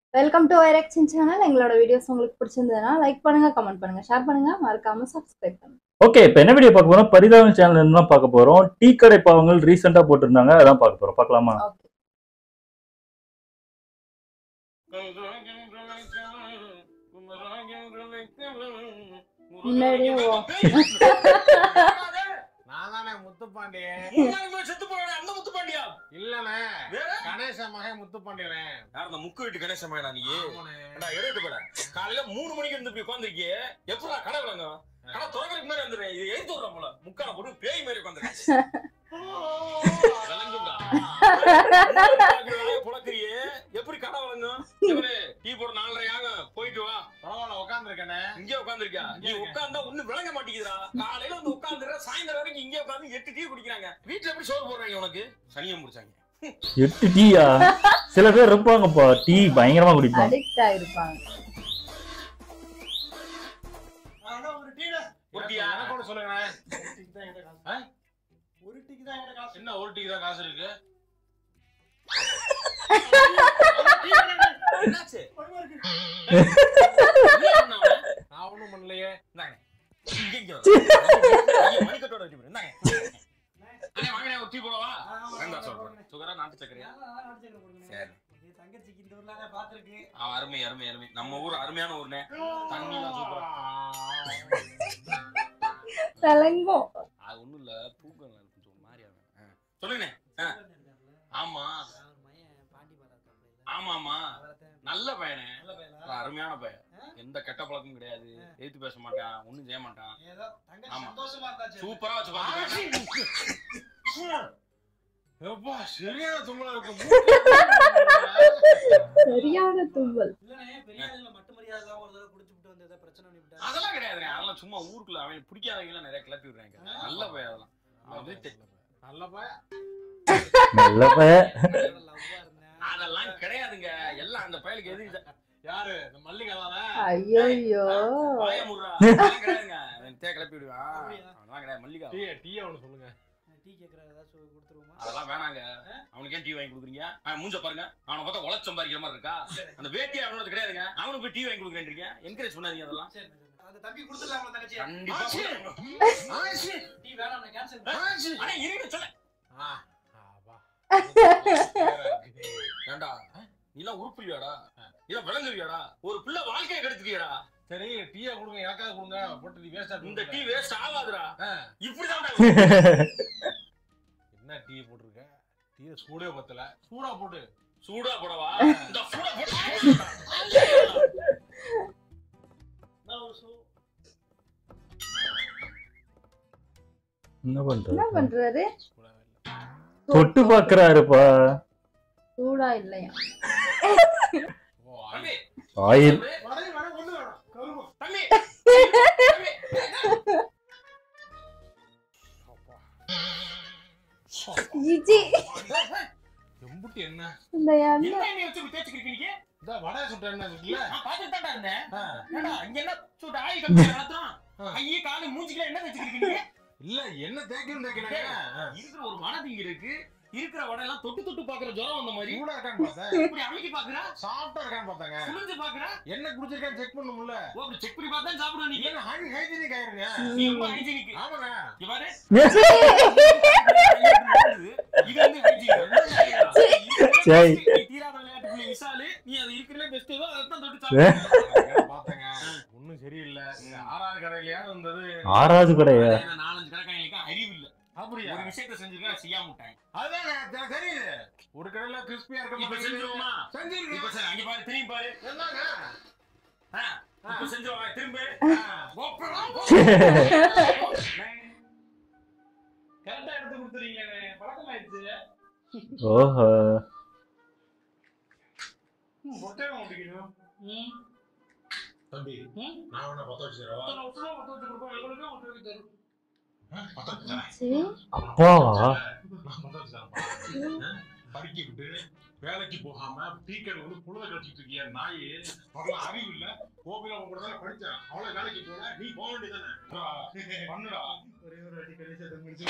Welcome to ஐரெக்ஷன் channel எங்களோட videos உங்களுக்கு பிடிச்சிருந்ததுன்னா லைக் பண்ணுங்க கமெண்ட் பண்ணுங்க ஷேர் பண்ணுங்க மறக்காம சப்ஸ்கிரைப் பண்ணுங்க ஓகே இப்போ என்ன வீடியோ பார்க்க போறோம் பரிதாபம் சேனல் தான் பார்க்க போறோம் டீ கடை பாவங்கள் ரீசெண்டா போட்டிருந்தாங்க அதான் பார்க்க போறோம் பார்க்கலாமா ஓகே முன்னாடியே ஓ. நான் தானே முத்துப்பாண்டி முன்னாடி செத்து போறானே அந்த முத்துப்பாண்டியா இல்லண்ணே வேற கணேச மகன் முத்துப்பாண்டியனே யார் அந்த முக்கு வீட்டு கணேச மகனா நீ ஆமாண்ணே. ஏண்டா, எடுத்து போட காலையில மூணு மணிக்கு இருந்து இப்படி உட்காந்துருக்கியே எப்படா கடை விளங்க கடை திறக்கிறதுக்கு மாதிரி வந்துடுறேன் இது எழுத்து விடுறோம் போல முக்கால போட்டு பேய் மாதிரி உட்காந்துருக்கேன் புலக்கிறியே எப்படி கடை விளங்கும் இவரு டீ போட நாலரை ஆகும் போயிட்டு வா பரவாயில்ல உட்காந்துருக்கேனே இங்கே உட்காந்துருக்கியா நீ உட்கார்ந்தா ஒண்ணும் விளங்க மாட்டேங்குதுடா காலையில வந்து உட்காந்துற சாயந்தரம் வரைக்கும் இங்கே உட்காந்து எட்டு டீ குடிக்கிறாங்க வீட்டுல எப்படி சோறு போடுறாங்க உனக்கு சனியம் முடிச்சாங்க எட்டு டீயா சில பேர் இருப்பாங்கப்பா டீ பயங்கரமா குடிப்பாங்க அடிக்ட் ஆயிருப்பாங்க ஒரு டீயா? எனக்கு ஒண்ணு சொல்லுங்கண்ணே ஆ? என்ன ஒரு டீக்கு தான் காசு இருக்கு என்னாச்சு என்ன பண்ண அவன்? நான் ஒண்ணும் பண்ணலையே இந்தாங்க. இங்க இங்க வா. ஐயோ, மணிக்கட்டோட வச்சு போடு. இந்தாங்க. அண்ணே, வாங்கண்ணே, ஒரு டீ போடவா? வேண்டாம் சொல்றேன். சுகரா, நாட்டு சர்க்கரையா? சரி. ஆ, அருமை அருமை அருமை நம்ம ஊர் அருமையான ஊர்னே தண்ணிலாம் சூப்பரா விளங்கும் அது ஒண்ணும் இல்ல தூக்கம் கொஞ்சம் ஒரு மாதிரியா இருக்கு. ஆ. சொல்லுங்கண்ணே ஆ. ஆமா ஆமா ஆமா நல்ல பையனே நல்ல அருமையான பையன் எந்த கெட்ட பழக்கமும் கிடையாது எதிர்த்து பேச மாட்டான் ஒண்ணும் செய்ய மாட்டான் ஆமா. சூப்பரா வச்சு பாத்துக்கோ. எப்பா சரியான தும்மலா இருக்கு சரியான தும்பல் அதெல்லாம் கிடையாதுங்க அதெல்லாம் சும்மா ஊருக்குள்ள அவன் பிடிக்காதவங்க எல்லாம் நிறைய கிளப்பி விடுறாங்க நல்ல பையன் அதெல்லாம் அது தெ- நல்ல பையன் நல்ல பைய அதெல்லாம் கிடையாதுங்க எல்லாம் அந்த பயலுக்கு எது இது- யாரு இந்த மல்லிகை தானே ஐயோ வாய முடுறா. அதெல்லாம் கிடையாதுங்க அவன் தே கிளப்பி விடுவான் அதெல்லாம் கிடையாது மல்லிகா டீ டீயை ஒண்ணு சொல்லுங்க அதெல்லாம் வேணாங்க அவனுக்கு ஏன் டீ வாங்கி கொடுக்குறீங்க அவன் மூஞ்ச பாருங்க அவனை பார்த்தா உழைச்சு சம்பாதிக்கிற மாதிரி இருக்கா அந்த வேட்டி அவனது கிடையாதுங்க அவனுக்கு போய் டீ வாங்கி கொடுக்குறேன்றீங்க என்கரேஜ் பண்ணாதீங்க அதெல்லாம் கண்டிப்பா கொடுக்கணும். அண்ணே, இருங்க சொல்ல ஆ, ஆப்பா. ஏண்டா நீலாம் உருப்பில்லையாடா இல்ல விளங்குவியாடா ஒரு பிள்ளை வாழ்க்கையை கெடுத்துக்கியடா சரி டீயை கொடுங்க எனக்காக கொடுங்க போட்டு நீ வேஸ்டா இந்த டீ வேஸ்ட் ஆகாதுடா ஆ. இப்படிதான்டா என்ன டீ போட்டிருக்க டீயை சூடே பத்தல சூடா போட்டு சூடா போடவா இந்த சூடா போட்டு என்ன என்ன பண்றது பண்றாரு சூடாவே இல்ல தொட்டு பாக்குறாருப்பா சூடா இல்லையா ஓ தம்பி ஆயில் தம்பி இஜி எம்புட்டி என்ன இந்த எண்ணெய் என்ன நீ வச்சு தேய்ச்சிக்கிட்டு இருக்கீங்க இந்த வடை சுட்ட என்ன இருக்குல்ல நான் பார்த்துட்டு தான்டா இருந்தேன் ஆ. ஏண்டா இங்க என்ன சுட்டு ஆயில் கம்பி நடத்துறான் ஆ. ஐயே காலு மூஞ்சிக்கல என்ன வச்சுக்கிட்டு இல்ல என்ன தேய்க்கணும் தேய்க்கணும் இருக்கிற ஒரு மனது இங்க இருக்கு இருக்கிற வடை எல்லாம் தொட்டு தொட்டு பாக்குற ஜுரம் வந்த மாதிரி சூடா இருக்கான்னு பார்த்தேன் இப்படி அமைக்கி பாக்குறா சாப்பிட்டா இருக்கான்னு பார்த்தாங்க சுழிஞ்சு பாக்குறா என்ன குடிச்சிருக்கான்னு செக் பண்ணும்ல ஓ அப்படி செக் பண்ணி பார்த்தா சாப்பிடுவ நீ இல்ல ஹை ஹைஜீனிக் ஆயிருங்க நீ ரொம்ப ஹைஜீனிக் ஆமாங்க இங்க பாரு சரி. இது வந்து hygienic. சரி. நீ தீராத விளையாட்டுக்குள்ள விசாலு நீ அது இருக்கிறதுல பெஸ்ட் ஏதோ அதான் தொட்டு சாப்பிடு பார்த்தேங்க ஒண்ணும் சரியில்லை ஆறாவது கடையிலயா இருந்தது ஆறாவது கடையா இந்த நாலஞ்சு கடைக்காரங்களுக்கு அறிவு இல்ல அப்படியா ஒரு விஷயத்த செஞ்சிருக்கா செய்யாம விட்டாங்க அதாங்க தெ- தெரியுது ஒரு கடையில கிறிஸ்பியா இருக்க இப்ப மாட்டேங்குது. செஞ்சிருவோமா இப்ப செஞ்சிருக்கேன் சரி அங்க பாரு திரும்பி பாரு என்னங்க ஆ, இப்ப செஞ்சிருவா திரும்பி கரெக்டா எடுத்து கொடுத்துறீங்களே பழக்கமாயிடுச்சு ஓஹோ மொட்டையை முடிக்கணும் தம்பி நான் உன்னை பத்த வச்சுக்கிறவா பத்த வச்சுக்கிறேன் சரி அப்பாவா நான் பத்த வச்சுக்கிறேன் படிக்க விட்டு வேலைக்கு போகாம டீக்கர் வந்து புழுத கழிச்சிட்டு இருக்கிய நாய் முதல்ல அறிவு இல்ல கோபில உங்க கூட தான் படிச்சேன் அவ்வளவு வேலைக்கு போல நீ போக வேண்டியதானே பண்ணுடா ஒரே ஒரு அடி கழிச்சு முடிச்சு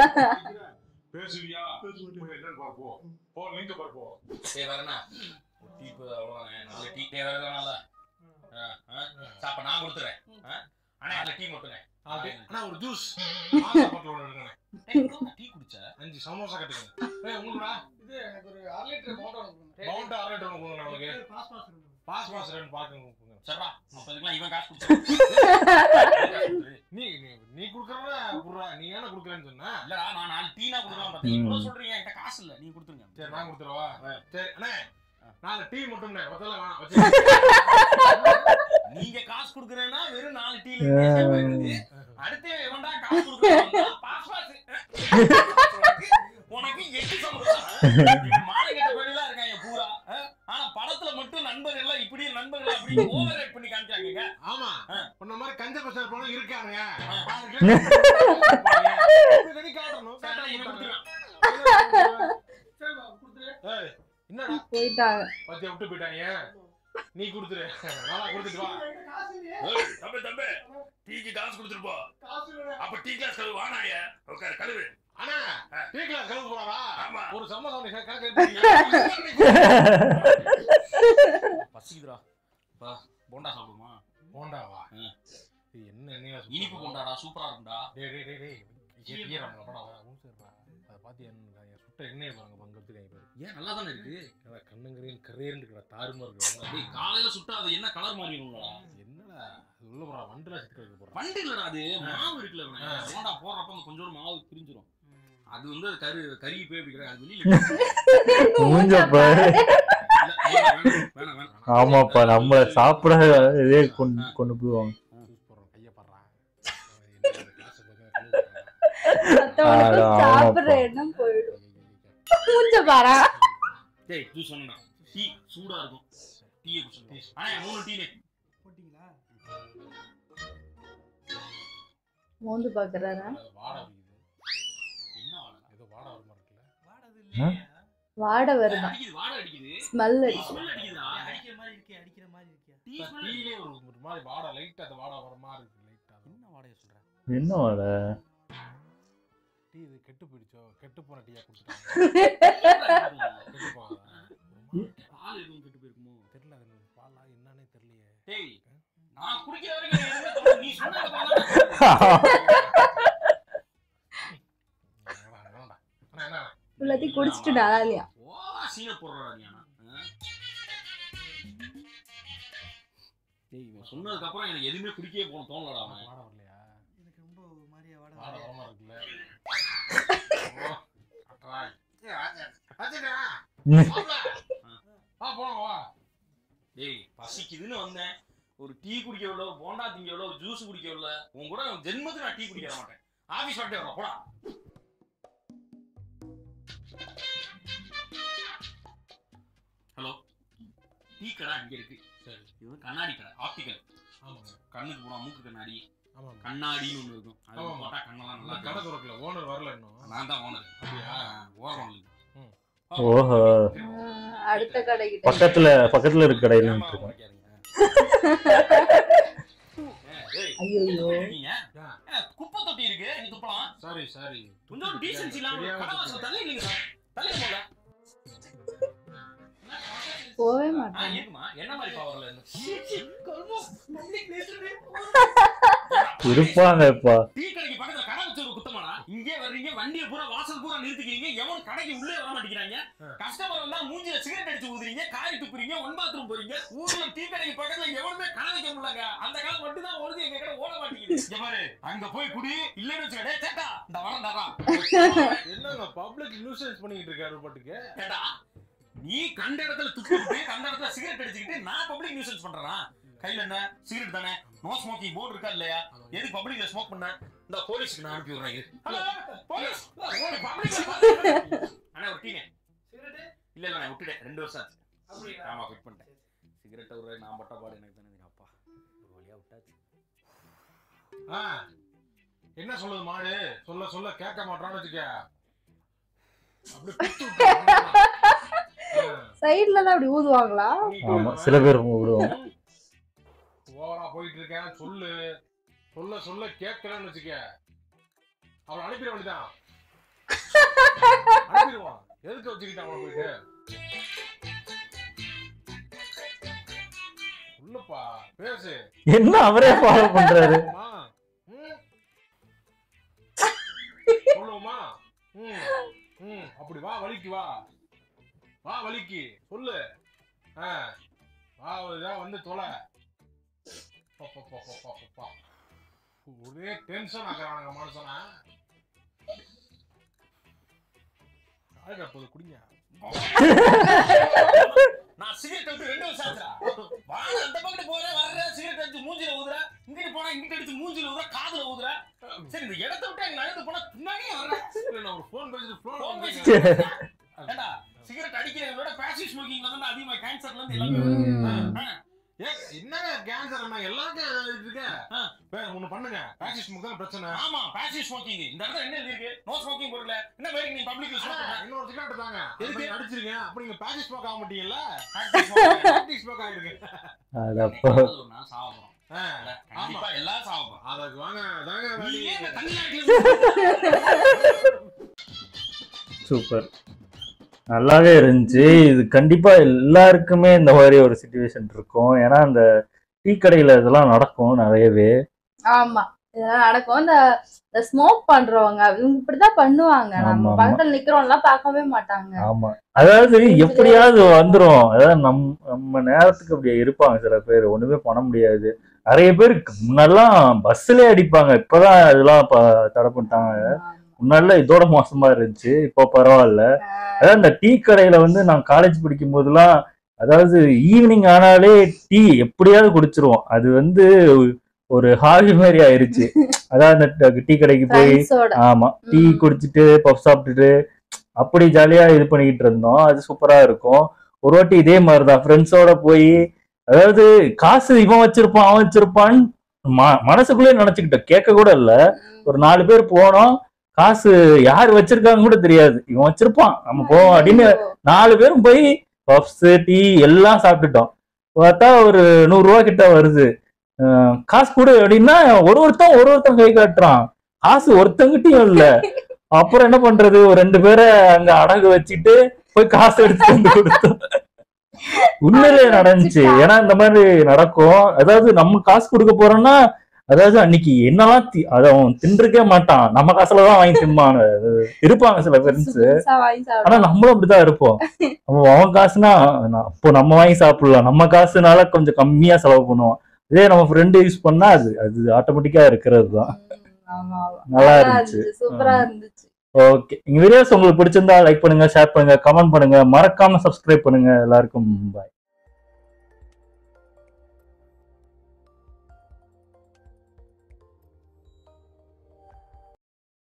பேசுவியா போய் என்னன்னு பார்ப்போம் போ லிங்க பார்ப்போம் சரி வரேண்ணா டீ இப்போ அவ்வளோதானே நல்ல டீ டே வேறு தானே சாப்ப நான் கொடுத்துறேன் ஆ? அண்ணா அந்த டீ மட்டும் அப்படியே, அண்ணா ஒரு ஜூஸ் மாசா பாட்டில் ஒன்று எடுக்கணும் டீ குடிச்ச அஞ்சு சமோசா கட்டுக்கணும் ஏய் உங்களுடா இது எனக்கு ஒரு அரை லிட்டர் பவுண்டர் கொடுங்க பவுண்டா அரை லிட்டர் ஒன்று கொடுங்க நமக்கு பாஸ் பாஸ் கொடுங்க பாஸ் பாஸ் ரெண்டு பாக்கு கொடுங்க சரிடா அப்ப இதுக்கெல்லாம் இவன் காசு கொடுத்தான் நீ நீ நீ கொடுக்குறவன குடுறா நீ ஏன்னா கொடுக்குறேன்னு சொன்ன இல்லடா நான் நாலு டீனா கொடுக்கலாம் பார்த்தேன் இவ்வளவு சொல்றீங்க என்கிட்ட காசு இல்ல நீங்க கொடுத்துருங்க சரி நான் கொடுத்துருவா ஆ. சரி அண்ணே நாலு டீ மட்டும் முதல்ல வேணாம் வச்சு நீங்க காசு குடுக்குறேன்னா வெறும் நாலு டீல போயிருது அடுத்து எவன்டா காசு கொடுக்குறான் பாஸ் பாஸ் உனக்கு எட்டு சம்பளம் மாலை கட்ட பேர்லாம் இருக்காங்க பூரா அஹ்? ஆனா படத்துல மட்டும் நண்பர்கள் எல்லாம் இப்படி நண்பர்கள் அப்படி ஓவர் ரேட் பண்ணி காமிச்சாங்க ஆமா ஆ. உன்ன மாதிரி கஞ்ச பசங்க போல இருக்கானுங்க ஆ. பாருங்க. இப்படி காட்டணும் சரி, இவன் காட்டாம கொடுத்துருவான். சரி பாபு கொடுத்துரு ஏய், என்னடா போயிட்டாங்க பத்திய விட்டு போயிட்டாங்க நீ கொடுத்துரு நல்லா கொடுத்துட்டு வா காசு இல்லையே. ஏய், தம்பி தம்பி டீக்கு காசு கொடுத்துட்டு போ காசு இல்லையே. அப்ப டீ கிளாஸ் கழுவு வானாய உட்கார் கழுவு அண்ணா டீ கிளாஸ் கலந்து போறாரா ஆமா. ஒரு சம்மதம் நீ கணக்கு எடுத்துக்கீங்க பசிக்குதுடா பா போண்டா சாப்பிடுமா போண்டாவா ஆ. இது என்ன என்ன இனிப்பு போண்டாடா சூப்பரா இருக்கும்டா டேய் டேய் டேய் டேய் ஈரம்ல படம் ஊசர்றா அத பாத்து என்ன சுட்ட எண்ணெய் பாருங்க பங்கத்துக்கு பாரு ஏன் நல்லா தானே இருக்கு என்னடா கண்ணுங்கரையும் கரையேன்னு இருக்கிற தாறுமா இருக்கு டேய் காலையில சுட்டா அது என்ன கலர் மாறிடும்லடா என்னடா அது உள்ள போறா வண்டுல சிக்க வைக்க போறா வண்டி இல்லடா அது மாவு இருக்குல்ல இவனே. ஆ. போண்டா போடுறப்ப அந்த கொஞ்சோண்டு மாவு பிரிஞ்சிரும் அது வந்து அது கரு கருகி போய் அப்படி கிடையாது அது வெளியில மூஞ்ச பாரு இல்ல, வேணாம், வேணாம், வேணாம், வேணாம். ஆமாப்பா நம்மள சாப்பிட இதே கொண்டு கொண்டு போவாங்க ஜூஸ் போடுறோம் கைய படுறா என்ன கிளாஸ் மத்தவனுக்கு ஆடா, சாப்பிடுற ஆமாப்பா. எண்ணம் போயிடும் மூஞ்ச பாரா டேய் ஜூஸ் சொன்னா டீ சூடா இருக்கும் டீயை குடிச்சு ஆனா மூணு டீ போட்டீங்களா மோந்து பாக்குறாரா வாடை அடிக்குது என்ன வாடை? ஏதோ வாடை வர மாதிரி இருக்குல்ல வாடது இல்லையா வாடை வருதா அடிக்குது வாடை அடிக்குது ஸ்மெல் டீ அடிக்கும் ஸ்மெல் அடிக்குதுடா அடிக்கிற மாதிரி இருக்கே அடிக்கிற மாதிரி இருக்கே டீ ஸ்மெல் டீலே ஒரு ஒரு மாதிரி வாடை லைட்டா அந்த வாடை வர மாதிரி இருக்கு லைட்டா என்ன வாடையை சொல்ற என்ன வாட டீ இது கெட்டு போயிடுச்சோ கெட்டு போன டீயா கொடுத்துட்டாங்க கெட்டு போகாதா பால் எதுவும் கெட்டு போயிருக்குமோ தெரியல அது பாலா என்னன்னே தெரியலையே டேய் நான் குடிக்கிற வரைக்கும் எனக்கு எதுவுமே தோணல. நீ சொன்னது வேணாம், வேணாம்டா. அண்ணா, என்ன எல்லாத்தையும் குடிச்சிட்டு நல்லா இல்லையா ஓ சீன போடுறா நீ ஆனா ஆ? டேய் இவன் சொன்னதுக்கு அப்புறம் எனக்கு எதுவுமே குடிக்கவே போன தோணலடா அவன் வாடை வரலையா எனக்கு ரொம்ப ஒரு மாதிரியா வாட வாடை வரலையா? வர மாதிரி இருக்குல்ல ஓ, அட்ரா. ஏய், ராஜா. ராஜா. மாப்ள. வா போலாம் வா டேய் பசிக்குதுன்னு வந்தேன் ஒரு டீ குடிக்க விடல ஒரு போண்டா திங்க விடல ஒரு ஜூஸ் குடிக்க விடல உன் கூட ஜென்மத்துக்கு நான் டீ குடிக்க வர மாட்டேன் ஆபீஸ் வந்துட்டு வரேன் போடா ஹலோ டீ கடை அங்க இருக்கு சரி இது வந்து கண்ணாடி கடை ஆப்டிக்கல் ஆமாங்க கண்ணுக்கு போனா மூக்கு கண்ணாடி ஆமாங்க கண்ணாடின்னு ஒண்ணு இருக்கும் அது ஆமா. போட்டா கண்ணெல்லாம் இந்த நல்லா கடை இருக்கும். திறக்கல ஓனர் வரல இன்னும் நான் தான் ஓனர் அப்படியா ஓரம் ஓஹோ ஆஹ் அடுத்த கடைக்கிட்ட பக்கத்துல பக்கத்துல இருக்க கடையில இருக்கேன் ஐயோ குப்பை தொட்டி இருக்கு நீ துப்பலாம் சாரி சாரி கொஞ்சம் டீசன்சி இல்லாம கடை வாசல் தள்ளி இல்லைங்க சார் தள்ளி போல போவே ஆ மாட்டேன் இருக்குமா என்ன மாதிரி பவர்ல இருப்பாங்க இப்பா டீ கடைக்கு பக்கத்துல கடை வச்சு ஒரு குத்தமாடா இங்கே வர்றீங்க வண்டியை பூரா வாசல் பூரா நிறுத்திக்கிறீங்க எவனும் கடைக்கு உள்ளே வர மாட்டேங்கிறாங்க கஸ்டமர் வந்தா மூஞ்சில சிகரெட் அடிச்சு ஊதுறீங்க காரி துப்புறீங்க ஒன் பாத்ரூம் போறீங்க ஊர்ல டீ கடைக்கு பக்கத்துல எவனுமே கடை வைக்க முடியலங்க அந்த காலம் மட்டும் தான் ஓடுது எங்க கடை ஓட மாட்டேங்குது இங்க பாரு அங்க போய் குடி இல்லன்னு வச்சுக்கடே சேட்டா இந்த வரேன் தாரா என்னங்க பப்ளிக் நியூசன்ஸ் பண்ணிட்டு இருக்காரு பாட்டுக்கு கேட்டா நீ கண்ட இடத்துல துப்பிட்டு கண்ட இடத்துல சிகரெட் அடிச்சுக்கிட்டு நான் பப்ளிக் நியூசன்ஸ் பண்றேனா கையில என்ன சிகரெட் தானே நோ ஸ்மோக்கிங் போர்டு இருக்கா இல்லையா எதுக்கு பப்ளிக்ல ஸ்மோக் பண்ண இந்த போலீஸ்க்கு நான் அனுப்பி விடுறேன் இரு. ஹலோ போலீஸ் பப்ளிக்ல அண்ணா ஒரு டீனே சிகரெட்டு? இல்ல இல்ல நான் விட்டுட்டேன் ரெண்டு வருஷம் ஆச்சு அப்படியா? ஆமா குவிட் பண்ணிட்டேன் சிகரெட் ஒரு நான் பட்ட பாடு எனக்கு தானே தெரியும் அப்பா ஒரு வழியா விட்டாச்சு ஆ, என்ன சொல்லுது மாடு சொல்ல சொல்ல கேட்க மாட்டான்னு வச்சுக்க அப்படி பிச்சு விட்டுரு. ஆ, சைடுல தான் அப்படி ஊதுவாங்களா ஆமா சில பேர் விடுவோம் ஓவரா போயிட்டு இருக்கேன் சொல்லு சொல்ல சொல்ல கேட்கலன்னு வச்சுக்க அவன் அனுப்பிட வேண்டியதான் அனுப்பிடுவான் எதுக்கு வச்சுக்கிட்டான் அவனை போயிட்டு பேசு என்ன அவரே ஃபாலோ பண்றாரு அம்மா, ம். சொல்லுவோமா ம், ம், அப்படி வா வலிக்கு வா வா வலிக்கு சொல்லு ஆ, வா இதா வந்து தொலை பா, பா, பா, பா, பா, பா, பா. ஒரே டென்ஷன் ஆக்குறானுங்க மனுஷனா ஆயிரம் அப்போது குடிங்க நான் சிகரெட் விட்டு ரெண்டு வருஷம் ஆச்சுடா வாங்க அந்த பக்கத்து போறேன் வர்றேன் சிகரெட் அடிச்சு மூஞ்சில ஊதுற இங்கிட்டு போனா இங்கிட்டு அடிச்சு மூஞ்சில ஊதுற காதுல ஊதுற சரி இந்த இடத்த விட்டு அங்க நடந்து போனா பின்னாடியே வர்றேன் இல்ல, நான் ஒரு ஃபோன் பேசிட்டு Phone ஃபோன் பேசிட்டு பேசிட்டு ஏண்டா சிகரெட் அடிக்கிறவங்களோட பேசிவ் ஸ்மோக்கிங்ல தான் அதிகமா கேன்சர்ல இருந்து எல்லாமே வருது. ம். ஆ, ஏ என்னங்க கேன்சர் அண்ணா எல்லாருக்கும் இருக்கு ஆ. வேற ஒண்ணு பண்ணுங்க பேசிஸ் தான் பிரச்சனை ஆமா பேசிவ் ஸ்மோக்கிங் இந்த இடத்துல என்ன எழுதி இருக்கு நோ ஸ்மோக்கிங் பொருள் என்ன மாதிரி நீ பப்ளிக்ல அண்ணா, ஸ்மோக் பண்ண இன்னொரு சிகரெட் தாங்க எதுக்கு? எதுக்கு அடிச்சிருங்க அப்ப நீங்க பேசிஸ் ஸ்மோக் ஆக மாட்டீங்கல்ல Active smoking. பேசிஸ் ஸ்மோக் ஆயிடுங்க அதப்போ ஒரு நாள் சாவ போறோம் ஆ, கண்டிப்பா எல்லாரும் சாவ போறோம் அதுக்கு வாங்க தாங்க நீ வழி. ஏன் இந்த தண்ணி ஆட்டில சூப்பர் நல்லாவே இருந்துச்சு இது கண்டிப்பா எல்லாருக்குமே இந்த மாதிரி ஒரு சுச்சுவேஷன் இருக்கும் ஏன்னா அந்த டீ கடையில இதெல்லாம் நடக்கும் நிறையவே ஆமா இதெல்லாம் நடக்கும் இந்த இந்த ஸ்மோக் பண்றவங்க இவங்க இப்படிதான் பண்ணுவாங்க ஆமா, நம்ம ஆமா. பக்கத்துல நிக்கிறோம்லாம் பார்க்கவே மாட்டாங்க ஆமா அதாவது எப்படியாவது வந்துரும் அதாவது நம் நம்ம நேரத்துக்கு அப்படி இருப்பாங்க சில பேர் ஒண்ணுமே பண்ண முடியாது நிறைய பேர் முன்னெல்லாம் பஸ்லயே அடிப்பாங்க இப்பதான் இதெல்லாம் ப- தடை பண்ணிட்டாங்க முன்னாடிலாம் இதோட மோசமா இருந்துச்சு இப்போ பரவாயில்ல அதாவது இந்த டீ கடையில வந்து நான் காலேஜ் படிக்கும் போதெல்லாம் அதாவது ஈவினிங் ஆனாலே டீ எப்படியாவது குடிச்சிருவோம் அது வந்து ஒரு ஹாபி மாதிரி ஆயிருச்சு அதாவது அந்த டீ கடைக்கு போய் ஃப்ரெண்ட்ஸோட ஆமா டீ ம். குடிச்சிட்டு பப் சாப்பிட்டுட்டு அப்படி ஜாலியா இது பண்ணிக்கிட்டு இருந்தோம் அது சூப்பரா இருக்கும் ஒரு வாட்டி இதே மாதிரிதான் ஃப்ரெண்ட்ஸோட போய் அதாவது காசு இவன் வச்சிருப்பான் அவன் வச்சிருப்பான்னு ம- மனசுக்குள்ளே நினைச்சுக்கிட்டோம் கேட்க கூட இல்ல ஒரு நாலு பேர் போனோம் காசு யார் வச்சிருக்காங்க கூட தெரியாது இவன் வச்சிருப்பான் நம்ம போவோம் அப்படின்னு நாலு பேரும் போய் பப்ஸ் டீ எல்லாம் சாப்பிட்டுட்டோம் பார்த்தா ஒரு நூறு ரூபா கிட்ட வருது அஹ் காசு கொடு அப்படின்னா ஒரு ஒருத்தன் ஒரு ஒருத்தன் கை காட்டுறான் காசு ஒருத்தங்கிட்டயும் இல்ல அப்புறம் என்ன பண்றது ஒரு ரெண்டு பேரை அங்க அடகு வச்சுட்டு போய் காசு எடுத்து வந்து கொடுத்தோம் உண்மையிலே நடந்துச்சு ஏன்னா இந்த மாதிரி நடக்கும் அதாவது நம்ம காசு கொடுக்க போறோம்னா அதாவது அன்னைக்கு என்னெல்லாம் தி- அதை அவன் தின்றுக்கே மாட்டான் நம்ம காசுல தான் வாங்கி தின்பான் அது இருப்பாங்க சில ஃப்ரெண்ட்ஸ் புதுசா வாங்கி ஆனா சாப்பிடுவோம். நம்மளும் அப்படிதான் இருப்போம் அவன் அவன் காசுனா நான் அப்போ நம்ம வாங்கி சாப்பிடலாம் நம்ம காசுனால கொஞ்சம் கம்மியா செலவு பண்ணுவோம் இதே நம்ம ஃப்ரெண்டு யூஸ் பண்ணா அது அது ஆட்டோமேட்டிக்கா இருக்கிறது தான் ம், ஆமா ஆமா நல்லா நல்லா இருந்துச்சு இருந்துச்சு சூப்பரா ஆமா. இருந்துச்சு ஓகே இந்த வீடியோஸ் உங்களுக்கு பிடிச்சிருந்தா லைக் பண்ணுங்க ஷேர் பண்ணுங்க கமெண்ட் பண்ணுங்க மறக்காம சப்ஸ்கிரைப் பண்ணுங்க எல்லாருக்கும் பாய்